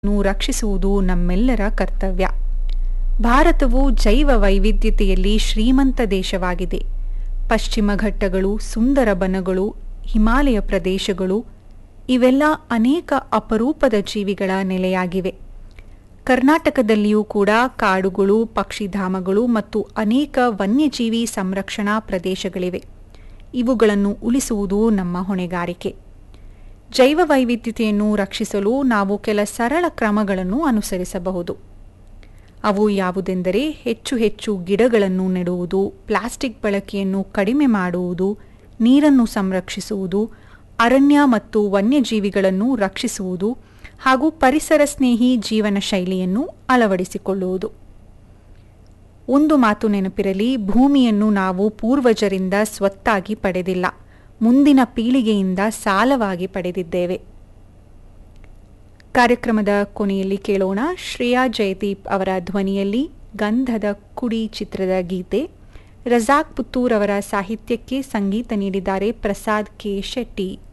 ನ್ನು ರಕ್ಷಿಸುವುದು ನಮ್ಮೆಲ್ಲರ ಕರ್ತವ್ಯ ಭಾರತವು ಜೈವ ವೈವಿಧ್ಯತೆಯಲ್ಲಿ ಶ್ರೀಮಂತ ದೇಶವಾಗಿದೆ ಪಶ್ಚಿಮ ಘಟ್ಟಗಳು ಸುಂದರ ಬನಗಳು ಹಿಮಾಲಯ ಪ್ರದೇಶಗಳು ಇವೆಲ್ಲ ಅನೇಕ ಅಪರೂಪದ ಜೀವಿಗಳ ನೆಲೆಯಾಗಿವೆ ಕರ್ನಾಟಕದಲ್ಲಿಯೂ ಕೂಡ ಕಾಡುಗಳು ಪಕ್ಷಿಧಾಮಗಳು ಮತ್ತು ಅನೇಕ ವನ್ಯಜೀವಿ ಸಂರಕ್ಷಣಾ ಪ್ರದೇಶಗಳಿವೆ ಇವುಗಳನ್ನು ಉಳಿಸುವುದು ನಮ್ಮ ಹೊಣೆಗಾರಿಕೆ ಜೈವ ವೈವಿಧ್ಯತೆಯನ್ನು ರಕ್ಷಿಸಲು ನಾವು ಕೆಲ ಸರಳ ಕ್ರಮಗಳನ್ನು ಅನುಸರಿಸಬಹುದು ಅವು ಯಾವುದೆಂದರೆ ಹೆಚ್ಚು ಹೆಚ್ಚು ಗಿಡಗಳನ್ನು ನೆಡುವುದು ಪ್ಲಾಸ್ಟಿಕ್ ಬಳಕೆಯನ್ನು ಕಡಿಮೆ ಮಾಡುವುದು ನೀರನ್ನು ಸಂರಕ್ಷಿಸುವುದು ಅರಣ್ಯ ಮತ್ತು ವನ್ಯಜೀವಿಗಳನ್ನು ರಕ್ಷಿಸುವುದು ಹಾಗೂ ಪರಿಸರ ಸ್ನೇಹಿ ಜೀವನ ಶೈಲಿಯನ್ನು ಅಳವಡಿಸಿಕೊಳ್ಳುವುದು ಒಂದು ಮಾತು ನೆನಪಿರಲಿ ಭೂಮಿಯನ್ನು ನಾವು ಪೂರ್ವಜರಿಂದ ಸ್ವತ್ತಾಗಿ ಪಡೆದಿಲ್ಲ ಮುಂದಿನ ಪೀಳಿಗೆಯಿಂದ ಸಾಲವಾಗಿ ಪಡೆದಿದ್ದೇವೆ ಕಾರ್ಯಕ್ರಮದ ಕೊನೆಯಲ್ಲಿ ಕೇಳೋಣ ಶ್ರೇಯಾ ಜಯದೀಪ್ ಅವರ ಧ್ವನಿಯಲ್ಲಿ ಗಂಧದ ಕುಡಿ ಚಿತ್ರದ ಗೀತೆ ರಜಾಕ್ ಪುತ್ತೂರ್ ಅವರ ಸಾಹಿತ್ಯಕ್ಕೆ ಸಂಗೀತ ನೀಡಿದ್ದಾರೆ ಪ್ರಸಾದ್ ಕೆ ಶೆಟ್ಟಿ